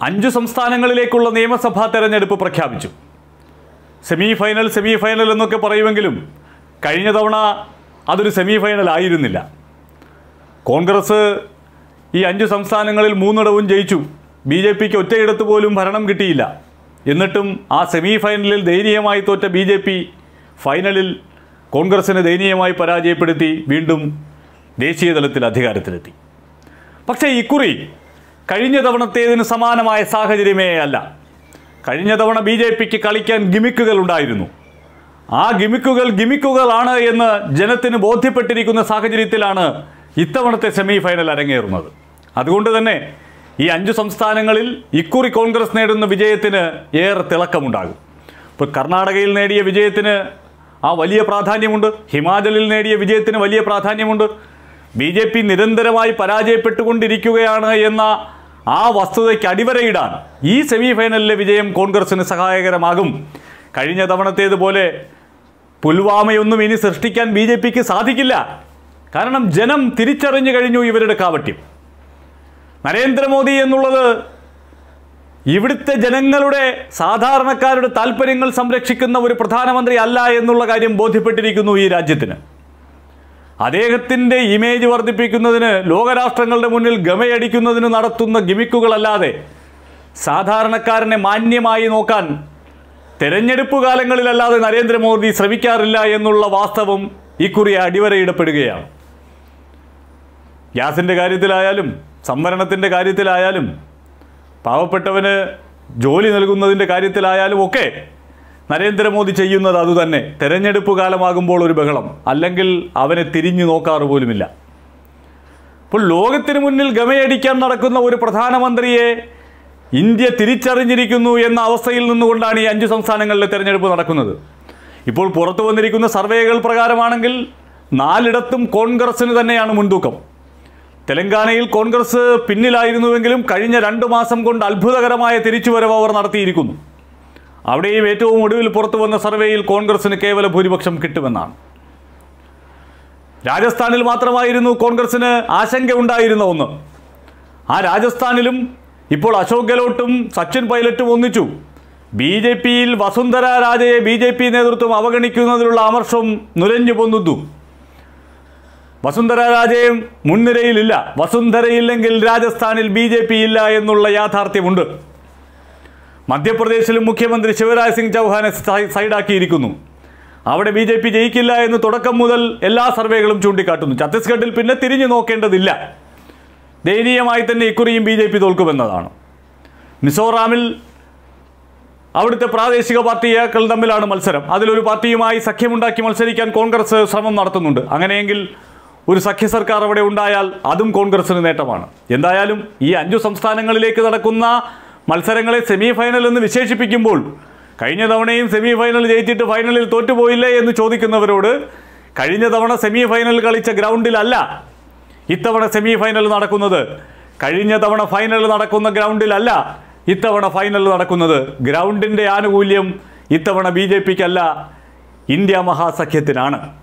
അഞ്ച് സംസ്ഥാനങ്ങളിലേക്കുള്ള നിയമസഭാ തെരഞ്ഞെടുപ്പ് പ്രഖ്യാപിച്ചു സെമി ഫൈനൽ സെമി ഫൈനൽ എന്നൊക്കെ പറയുമെങ്കിലും കഴിഞ്ഞ തവണ അതൊരു സെമി ഫൈനൽ ആയിരുന്നില്ല കോൺഗ്രസ് ഈ അഞ്ച് സംസ്ഥാനങ്ങളിൽ മൂന്നിടവും ജയിച്ചു ബി ജെ പിക്ക് ഒറ്റയിടത്ത് പോലും ഭരണം കിട്ടിയില്ല എന്നിട്ടും ആ സെമി ഫൈനലിൽ ദയനീയമായി തോറ്റ ബി ജെ പി ഫൈനലിൽ കോൺഗ്രസിനെ ദയനീയമായി പരാജയപ്പെടുത്തി വീണ്ടും ദേശീയ തലത്തിൽ അധികാരത്തിലെത്തി പക്ഷേ ഇക്കുറി കഴിഞ്ഞ തവണത്തേതിന് സമാനമായ സാഹചര്യമേ അല്ല കഴിഞ്ഞ തവണ ബി ജെ പിക്ക് കളിക്കാൻ ഗിമിക്കുകൾ ഉണ്ടായിരുന്നു ആ ഗിമിക്കുകൾ ഗിമിക്കുകളാണ് എന്ന് ജനത്തിന് ബോധ്യപ്പെട്ടിരിക്കുന്ന സാഹചര്യത്തിലാണ് ഇത്തവണത്തെ സെമി ഫൈനൽ അരങ്ങേറുന്നത് അതുകൊണ്ട് തന്നെ ഈ അഞ്ച് സംസ്ഥാനങ്ങളിൽ ഇക്കുറി കോൺഗ്രസ് നേടുന്ന വിജയത്തിന് ഏറെ തിളക്കമുണ്ടാകും ഇപ്പോൾ കർണാടകയിൽ നേടിയ വിജയത്തിന് ആ വലിയ പ്രാധാന്യമുണ്ട് ഹിമാചലിൽ നേടിയ വിജയത്തിന് വലിയ പ്രാധാന്യമുണ്ട് ബി ജെ പി നിരന്തരമായി പരാജയപ്പെട്ടുകൊണ്ടിരിക്കുകയാണ് എന്ന ആ വസ്തുതയ്ക്ക് അടിവരയിടാൻ ഈ സെമി ഫൈനലിലെ വിജയം കോൺഗ്രസിന് സഹായകരമാകും കഴിഞ്ഞ തവണത്തേതുപോലെ പുൽവാമയൊന്നും ഇനി സൃഷ്ടിക്കാൻ ബി ജെ പിക്ക് സാധിക്കില്ല കാരണം ജനം തിരിച്ചറിഞ്ഞു കഴിഞ്ഞു ഇവരുടെ കാവട്യം നരേന്ദ്രമോദി എന്നുള്ളത് ഇവിടുത്തെ ജനങ്ങളുടെ സാധാരണക്കാരുടെ താല്പര്യങ്ങൾ സംരക്ഷിക്കുന്ന ഒരു പ്രധാനമന്ത്രി അല്ല എന്നുള്ള കാര്യം ബോധ്യപ്പെട്ടിരിക്കുന്നു ഈ രാജ്യത്തിന് അദ്ദേഹത്തിൻ്റെ ഇമേജ് വർദ്ധിപ്പിക്കുന്നതിന് ലോകരാഷ്ട്രങ്ങളുടെ മുന്നിൽ ഗമയടിക്കുന്നതിന് നടത്തുന്ന ഗിമിക്കുകളല്ലാതെ സാധാരണക്കാരനെ മാന്യമായി നോക്കാൻ തെരഞ്ഞെടുപ്പ് കാലങ്ങളിലല്ലാതെ നരേന്ദ്രമോദി ശ്രമിക്കാറില്ല എന്നുള്ള വാസ്തവം ഇക്കുറി അടിവരയിടപ്പെടുകയാണ് ഗ്യാസിൻ്റെ കാര്യത്തിലായാലും സംവരണത്തിൻ്റെ കാര്യത്തിലായാലും പാവപ്പെട്ടവന് ജോലി നൽകുന്നതിൻ്റെ കാര്യത്തിലായാലും ഒക്കെ നരേന്ദ്രമോദി ചെയ്യുന്നത് അതുതന്നെ തെരഞ്ഞെടുപ്പ് കാലമാകുമ്പോൾ ഒരു ബഹളം അല്ലെങ്കിൽ അവനെ തിരിഞ്ഞു നോക്കാറ് പോലുമില്ല അപ്പോൾ ലോകത്തിന് മുന്നിൽ ഗമയടിക്കാൻ നടക്കുന്ന ഒരു പ്രധാനമന്ത്രിയെ ഇന്ത്യ തിരിച്ചറിഞ്ഞിരിക്കുന്നു എന്ന അവസ്ഥയിൽ നിന്നുകൊണ്ടാണ് ഈ അഞ്ച് സംസ്ഥാനങ്ങളിലെ തെരഞ്ഞെടുപ്പ് നടക്കുന്നത് ഇപ്പോൾ പുറത്തു വന്നിരിക്കുന്ന സർവേകൾ പ്രകാരമാണെങ്കിൽ നാലിടത്തും കോൺഗ്രസിന് തന്നെയാണ് മുൻതൂക്കം തെലങ്കാനയിൽ കോൺഗ്രസ് പിന്നിലായിരുന്നുവെങ്കിലും കഴിഞ്ഞ രണ്ട് മാസം കൊണ്ട് അത്ഭുതകരമായ തിരിച്ചുവരവ് അവർ നടത്തിയിരിക്കുന്നു അവിടെയും ഏറ്റവും ഒടുവിൽ പുറത്തു വന്ന സർവേയിൽ കോൺഗ്രസിന് കേവല ഭൂരിപക്ഷം കിട്ടുമെന്നാണ് രാജസ്ഥാനിൽ മാത്രമായിരുന്നു കോൺഗ്രസിന് ആശങ്ക ഉണ്ടായിരുന്ന ഒന്ന് ആ രാജസ്ഥാനിലും ഇപ്പോൾ അശോക് ഗെഹ്ലോട്ടും സച്ചിൻ പൈലറ്റും ഒന്നിച്ചു ബി ജെ പിയിൽ വസുന്ധര രാജയെ ബി ജെ പി നേതൃത്വം അവഗണിക്കുന്നതിലുള്ള അമർഷം നുരഞ്ഞു പൊന്നുന്നു വസുന്ധര രാജയും മുൻനിരയിലില്ല വസുന്ധരയില്ലെങ്കിൽ രാജസ്ഥാനിൽ ബി ജെ പി ഇല്ല എന്നുള്ള യാഥാർത്ഥ്യമുണ്ട് മധ്യപ്രദേശിലും മുഖ്യമന്ത്രി ശിവരാജ് സിംഗ് ചൗഹാനെ സൈ- സൈഡാക്കിയിരിക്കുന്നു അവിടെ ബി ജെ പി ജയിക്കില്ല എന്ന് തുടക്കം മുതൽ എല്ലാ സർവേകളും ചൂണ്ടിക്കാട്ടുന്നു ഛത്തീസ്ഗഡിൽ പിന്നെ തിരിഞ്ഞു നോക്കേണ്ടതില്ല ദയനീയമായി തന്നെ ഇക്കുറിയും ബി ജെ പി തോൽക്കുമെന്നതാണ് മിസോറാമിൽ അവിടുത്തെ പ്രാദേശിക പാർട്ടിയാക്കൾ തമ്മിലാണ് മത്സരം അതിലൊരു പാർട്ടിയുമായി സഖ്യമുണ്ടാക്കി മത്സരിക്കാൻ കോൺഗ്രസ് ശ്രമം നടത്തുന്നുണ്ട് അങ്ങനെയെങ്കിൽ ഒരു സഖ്യ സർക്കാർ അവിടെ ഉണ്ടായാൽ അതും കോൺഗ്രസിന് നേട്ടമാണ് എന്തായാലും ഈ അഞ്ചു സംസ്ഥാനങ്ങളിലേക്ക് നടക്കുന്ന മത്സരങ്ങളെ സെമി ഫൈനൽ എന്ന് വിശേഷിപ്പിക്കുമ്പോൾ കഴിഞ്ഞ തവണയും സെമി ഫൈനൽ ജയിച്ചിട്ട് ഫൈനലിൽ തോറ്റുപോയില്ലേ എന്ന് ചോദിക്കുന്നവരോട് കഴിഞ്ഞ തവണ സെമി ഫൈനൽ കളിച്ച ഗ്രൗണ്ടിലല്ല ഇത്തവണ സെമി ഫൈനൽ നടക്കുന്നത് കഴിഞ്ഞ തവണ ഫൈനൽ നടക്കുന്ന ഗ്രൗണ്ടിലല്ല ഇത്തവണ ഫൈനൽ നടക്കുന്നത് ഗ്രൗണ്ടിൻ്റെ ആനുകൂല്യം ഇത്തവണ ബി ജെ പിക്കല്ല ഇന്ത്യ മഹാസഖ്യത്തിനാണ്